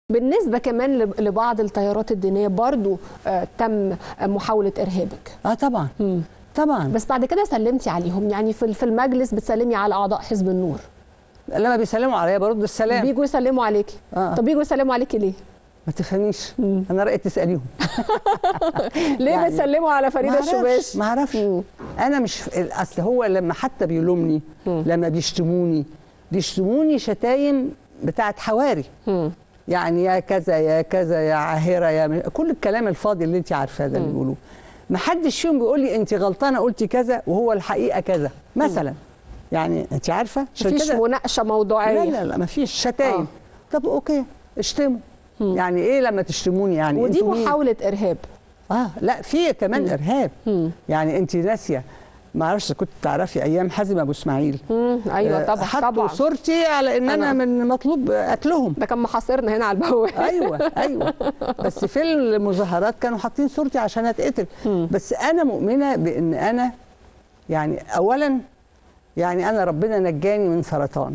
بالنسبه كمان لب- لبعض التيارات الدينيه برضو آه، تم محاوله ارهابك اه طبعا طبعا بس بعد كده سلمتي عليهم يعني في في المجلس بتسلمي على اعضاء حزب النور لما بيسلموا عليا برد السلام بيجوا يسلموا عليكي آه. طب بيجوا يسلموا عليكي ليه ما تفهميش انا رايت تساليهم ليه يعني بتسلموا على فريده الشباش ما اعرفش انا مش اصل هو لما حتى بيلومني لما بيشتموني بيشتموني شتايم بتاعت حواري يعني يا كذا يا كذا يا عاهره يا م... كل الكلام الفاضي اللي انت عارفاه ده اللي بيقولوه ما حدش فيهم بيقول لي انت غلطانه قلتي كذا وهو الحقيقه كذا مثلا يعني انت عارفه عشان مفيش كده- مناقشه موضوعيه لا لا لا ما فيش شتايم آه. طب اوكي اشتموا يعني ايه لما تشتموني يعني ودي انتوا مين؟ محاوله ارهاب اه لا في كمان ارهاب يعني انت ناسيه ما اعرفش كنت تعرفي ايام حازم ابو اسماعيل مم. ايوه آه، طبعا حطوا طبعا صورتي على ان انا, أنا- من مطلوب قتلهم ده كان محاصرنا هنا على البوابه ايوه ايوه بس في المظاهرات كانوا حاطين صورتي عشان اتقتل بس انا مؤمنه بان انا يعني اولا يعني انا ربنا نجاني من سرطان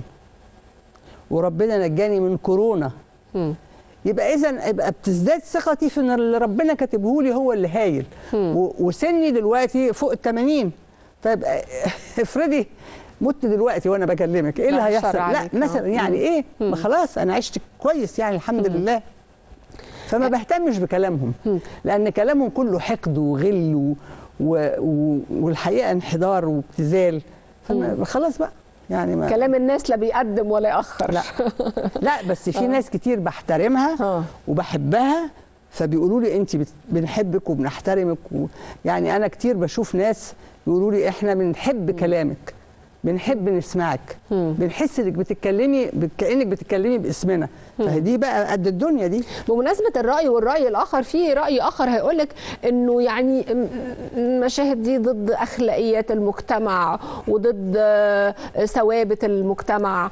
وربنا نجاني من كورونا يبقى اذا يبقى بتزداد ثقتي في ان اللي ربنا كاتبه لي هو اللي هايل و- وسني دلوقتي فوق ال 80 طيب افرضي مت دلوقتي وانا بكلمك ايه اللي بعد الشر هيحصل؟ لا عليك. مثلا آه. يعني ايه؟ ما خلاص انا عشت كويس يعني الحمد لله فما بهتمش بكلامهم لان كلامهم كله حقد وغل و... و... و... والحقيقه انحدار وابتذال فما خلاص بقى يعني ما كلام الناس لا بيقدم ولا ياخر لا لا بس في ناس كتير بحترمها آه. وبحبها فبيقولوا لي انت بت- بنحبك وبنحترمك و... يعني انا كتير بشوف ناس يقولوا لي احنا بنحب كلامك بنحب نسمعك بنحس انك بتتكلمي بت- كانك بتتكلمي باسمنا فدي بقى قد الدنيا دي بمناسبة الرأي والرأي الآخر في رأي آخر هيقولك إنه يعني م- م- المشاهد دي ضد أخلاقيات المجتمع وضد آه، ثوابت المجتمع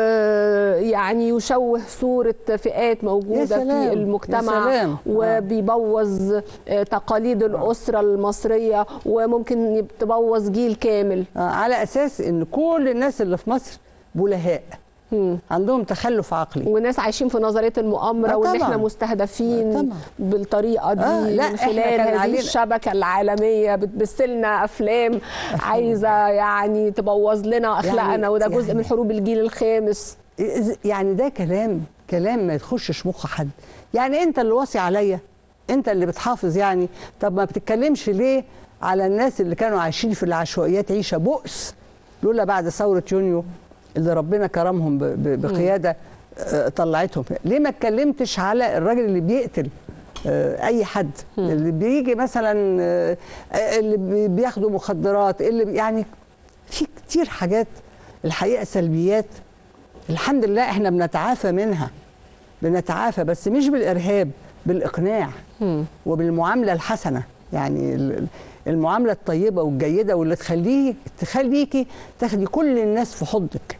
ويعني يشوه صورة فئات موجودة يا في سلام، يا المجتمع سلام. آه. وبيبوظ آه، تقاليد الأسرة المصرية وممكن يب- تبوظ جيل كامل آه، على اساس ان كل الناس اللي في مصر بلهاء عندهم تخلف عقلي وناس عايشين في نظريه المؤامره آه وان طبعاً. احنا مستهدفين آه طبعاً. بالطريقه دي آه، لا، من إحنا خلال كان هذه علينا- الشبكه العالميه بتبثلنا افلام عايزه يعني تبوظ لنا اخلاقنا يعني- وده جزء يعني- من حروب الجيل الخامس إذ- يعني ده كلام كلام ما يخشش مخ حد يعني انت اللي واصي عليا انت اللي بتحافظ يعني طب ما بتتكلمش ليه على الناس اللي كانوا عايشين في العشوائيات عيشه بؤس لولا بعد ثوره يونيو اللي ربنا كرمهم ب- ب- بقياده آه، طلعتهم ليه ما اتكلمتش على الراجل اللي بيقتل آه، اي حد اللي بيجي مثلا آه، آه، اللي بي- بياخدوا مخدرات اللي بي- يعني في كتير حاجات الحقيقه سلبيات الحمد لله احنا بنتعافى منها بنتعافى بس مش بالارهاب بالاقناع وبالمعامله الحسنه يعني ال- المعامله الطيبه والجيده واللي تخليه تخليكي تاخدي كل الناس في حضنك